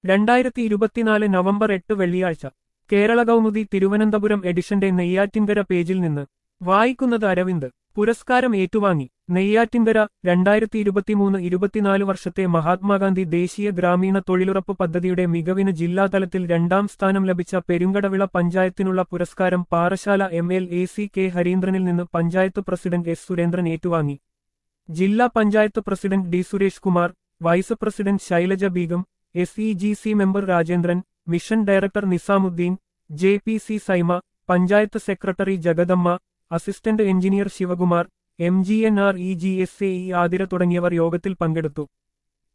രണ്ടായിരത്തി ഇരുപത്തിനാല് നവംബർ എട്ട് വെള്ളിയാഴ്ച കേരള കൗമുദി തിരുവനന്തപുരം എഡിഷന്റെ നെയ്യാറ്റിൻകര പേജിൽ നിന്ന് വായിക്കുന്നത് അരവിന്ദ് പുരസ്കാരം ഏറ്റുവാങ്ങി നെയ്യാറ്റിൻകര രണ്ടായിരത്തി ഇരുപത്തിമൂന്ന് ഇരുപത്തിനാല് വർഷത്തെ മഹാത്മാഗാന്ധി ദേശീയ ഗ്രാമീണ തൊഴിലുറപ്പ് പദ്ധതിയുടെ മികവിന് ജില്ലാതലത്തിൽ രണ്ടാം സ്ഥാനം ലഭിച്ച പെരുങ്കടവിള പഞ്ചായത്തിനുള്ള പുരസ്കാരം Parassala M L A C K ഹരീന്ദ്രനിൽ നിന്ന് പഞ്ചായത്ത് പ്രസിഡന്റ് എസ് സുരേന്ദ്രൻ ഏറ്റുവാങ്ങി ജില്ലാ panchayat president D Suresh Kumar vice president Shailaja Beegum S E G C member Rajendran mission director Nizamuddin J P C Saima panchayat secretary Jagadamma assistant engineer Sivakumar M G N R E G S A E Athira തുടങ്ങിയവർ യോഗത്തിൽ പങ്കെടുത്തു